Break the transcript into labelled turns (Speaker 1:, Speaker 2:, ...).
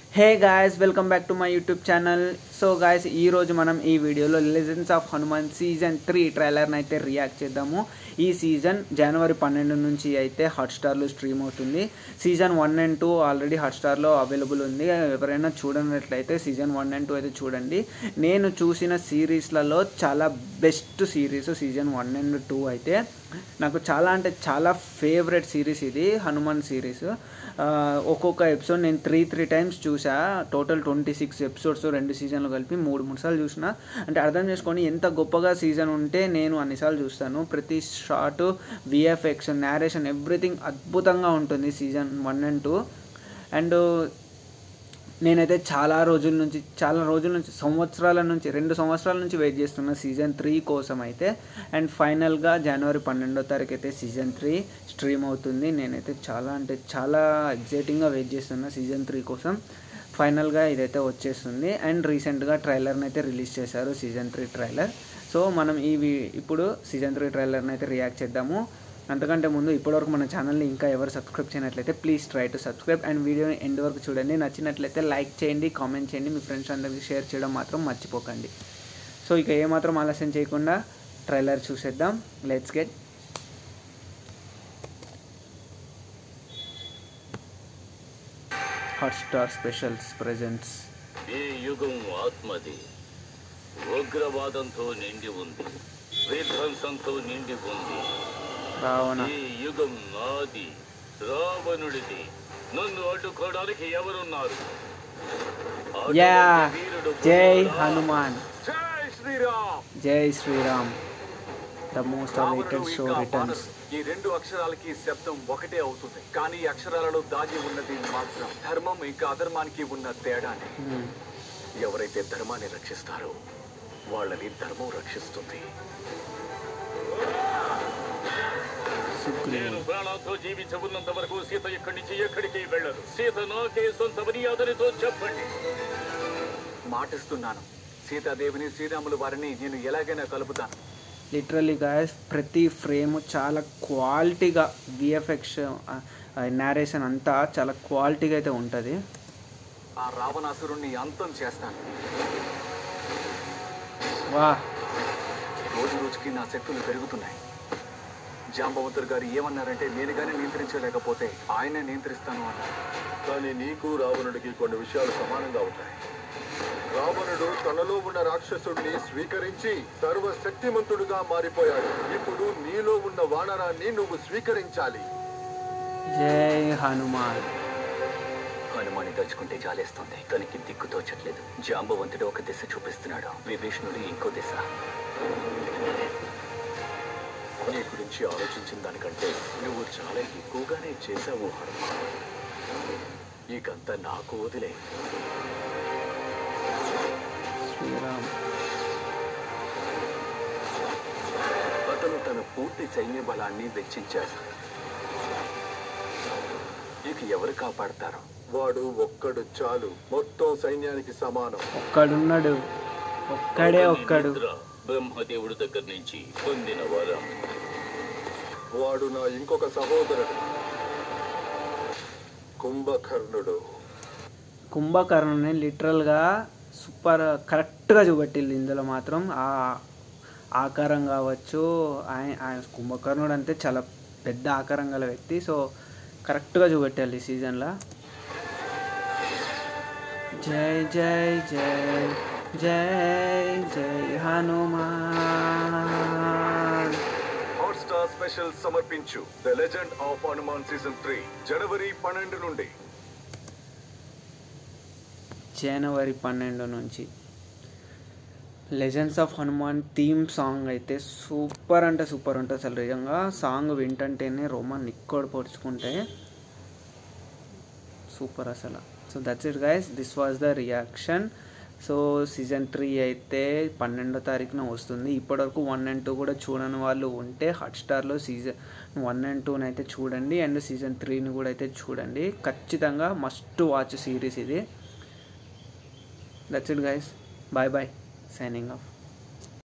Speaker 1: Hey guys welcome back to my YouTube channel so guys ఈరోజు మనం ఈ వీడియోలో legends of Hanuman season three ట్రైలర్ని అయితే రియాక్ట్ చేద్దాము ఈ సీజన్ జనవరి పన్నెండు నుంచి అయితే హాట్స్టార్లో స్ట్రీమ్ అవుతుంది season one and two already హాట్స్టార్లో అవైలబుల్ ఉంది ఎవరైనా చూడనట్లయితే సీజన్ వన్ అండ్ టూ అయితే చూడండి నేను చూసిన సిరీస్లలో చాలా best series season one and two అయితే నాకు చాలా అంటే చాలా ఫేవరెట్ సిరీస్ ఇది హనుమాన్ సిరీస్ ఒక్కొక్క ఎపిసోడ్ నేను త్రీ త్రీ టైమ్స్ చూసా టోటల్ ట్వంటీ సిక్స్ ఎపిసోడ్స్ రెండు సీజన్లు కలిపి మూడు మూడు సార్లు చూసిన అంటే అర్థం చేసుకొని ఎంత గొప్పగా సీజన్ ఉంటే నేను అన్నిసార్లు చూస్తాను ప్రతి షార్ట్ విఎఫ్ఎక్స్ నేరేషన్ ఎవ్రీథింగ్ అద్భుతంగా ఉంటుంది season one and two and నేనైతే చాలా రోజుల నుంచి చాలా రోజుల నుంచి సంవత్సరాల నుంచి రెండు సంవత్సరాల నుంచి వెయిట్ చేస్తున్నా సీజన్ త్రీ కోసం అయితే అండ్ ఫైనల్గా జనవరి పన్నెండో తారీఖు అయితే సీజన్ త్రీ స్ట్రీమ్ అవుతుంది నేనైతే చాలా అంటే చాలా ఎగ్జైటింగ్గా వెయిట్ చేస్తున్నా సీజన్ త్రీ కోసం ఫైనల్గా ఇదైతే వచ్చేస్తుంది అండ్ రీసెంట్గా ట్రైలర్ని అయితే రిలీజ్ చేశారు సీజన్ త్రీ ట్రైలర్ సో మనం ఈ వీ- ఇప్పుడు సీజన్ త్రీ ట్రైలర్ని అయితే రియాక్ట్ చేద్దాము అంతకంటే ముందు ఇప్పటివరకు మన ఛానల్ని ఇంకా ఎవరు సబ్స్క్రైబ్ చేయనట్లయితే please try to subscribe and వీడియోని ఎండ్ వరకు చూడండి నచ్చినట్లయితే లైక్ చేయండి కామెంట్ చేయండి మీ ఫ్రెండ్స్ అందరికీ షేర్ చేయడం మాత్రం మర్చిపోకండి సో ఇక ఏమాత్రం ఆలస్యం చేయకుండా ట్రైలర్ చూసేద్దాం let's get Hotstar specials presents
Speaker 2: ఈ యుగం ఆత్మది ఉగ్రవాదంతో నిండి ఉంది విధ్వంసంతో నిండి ఉంది
Speaker 1: రావణ
Speaker 2: ఈ యుగం నాది రావణుడిది నన్ను అడ్డుకోవడానికి ఎవరున్నారు
Speaker 1: యా
Speaker 2: అటువంటి వీరుడు
Speaker 1: జై
Speaker 2: పుట్టాడా?
Speaker 1: హనుమాన్
Speaker 2: జై శ్రీరామ్
Speaker 1: జై శ్రీరామ్ ద మోస్ట్ అవైటెడ్
Speaker 3: రావణుడు
Speaker 1: షో
Speaker 3: ఇంకా
Speaker 1: రిటర్న్స్
Speaker 3: వానరుడు. ఈ రెండు అక్షరాలకి శబ్దం ఒకటే అవుతుంది కానీ ఈ అక్షరాలలో దాగి ఉన్నది మాత్రం ధర్మం ఇంకా అధర్మానికి ఉన్న తేడానే ఎవరైతే ధర్మాన్ని రక్షిస్తారో వాళ్ళని ధర్మం రక్షిస్తుంది
Speaker 1: సుగ్రీవ్
Speaker 2: నేను ప్రాణాలతో జీవించబున్నంత వరకు సీత ఇక్కడి నుంచి ఎక్కడికి వెళ్ళదు సీత నాకే సొంతమని అతనితో చెప్పండి
Speaker 3: మాటిస్తున్నాను సీతాదేవిని శ్రీరాములు వారిని నేను ఎలాగైనా కలుపుతాను
Speaker 1: లిటరలీ గాయస్ ప్రతి ఫ్రేమ్ చాలా క్వాలిటీగా విఎఫ్ఎక్స్ నేరేషన్ అంతా చాలా క్వాలిటీగా అయితే ఉంటుంది
Speaker 3: ఆ రావణాసురుణ్ణి అంతం చేస్తాను
Speaker 1: వా
Speaker 3: రోజు రోజుకి నా శక్తులు పెరుగుతున్నాయి జాంబవంతుడు గారు ఏమన్నారంటే నేను కానీ నియంత్రించలేకపోతే ఆయనే నియంత్రిస్తాను అన్నారు
Speaker 4: కానీ నీకు రావణుడికి కొన్ని విషయాలు సమానంగా ఉంటాయి రావణుడు తనలో ఉన్న రాక్షసుడిని స్వీకరించి సర్వశక్తిమంతుడుగా మారిపోయాడు ఇప్పుడు నీలో ఉన్న వానరాన్ని నువ్వు స్వీకరించాలి
Speaker 1: జై హనుమాన్
Speaker 5: హనుమాని తలుచుకుంటే జాలేస్తుంది తనకి దిక్కు తోచట్లేదు జాంబవంతుడు ఒక దిశ చూపిస్తున్నాడు విభీషణుడు ఇంకో దిశ
Speaker 4: నీ గురించి ఆలోచించిన దానికంటే నువ్వు చాలా ఎక్కువగానే చేశావు హనుమ ఇకంతా నాకు వదిలే
Speaker 1: శ్రీరామ్
Speaker 3: అతను తన పూర్తి సైన్య బలాన్ని వెచ్చించాడు ఇక ఎవరు కాపాడతారు
Speaker 4: వాడు ఒక్కడు చాలు మొత్తం సైన్యానికి సమానం
Speaker 1: ఒక్కడున్నాడు ఒక్కడే
Speaker 2: అతని
Speaker 1: ఒక్కడు
Speaker 2: నిద్ర బ్రహ్మదేవుడి దగ్గర నుంచి పొందిన వరం
Speaker 4: వాడు నా ఇంకొక సహోదరుడు కుంభకర్ణుడు
Speaker 1: కుంభకర్ణుని లిటరల్గా సూపర్ కరెక్ట్గా చూపెట్టిల్లు ఇందులో మాత్రం ఆ ఆకారం కావచ్చు ఆయన ఆయన కుంభకర్ణుడు అంటే చాలా పెద్ద ఆకారం గల వ్యక్తి సో కరెక్ట్గా చూపెట్టాలి ఈ సీజన్లో జై జై జై జై జై హనుమాన్
Speaker 3: హాట్స్టార్ స్పెషల్ సమర్పించు the legend of Hanuman season three జనవరి పన్నెండు నుండి
Speaker 1: జనవరి పన్నెండు నుంచి legends of Hanuman theme song అయితే సూపర్ అంటే సూపర్ ఉంటుంది అసలు నిజంగా సాంగ్ వింటంటేనే రోమన్ నిక్కోడు పొడుచుకుంటే సూపర్ అసలు so that's it guys this was the reaction so season three అయితే పన్నెండో తారీఖున వస్తుంది ఇప్పటివరకు వన్ అండ్ టూ కూడా చూడని వాళ్ళు ఉంటే హాట్స్టార్లో సీజన్ వన్ అండ్ టూని అయితే చూడండి అండ్ సీజన్ త్రీని కూడా అయితే చూడండి ఖచ్చితంగా మస్ట్ వాచ్ సిరీస్ ఇది that's it guys bye bye signing of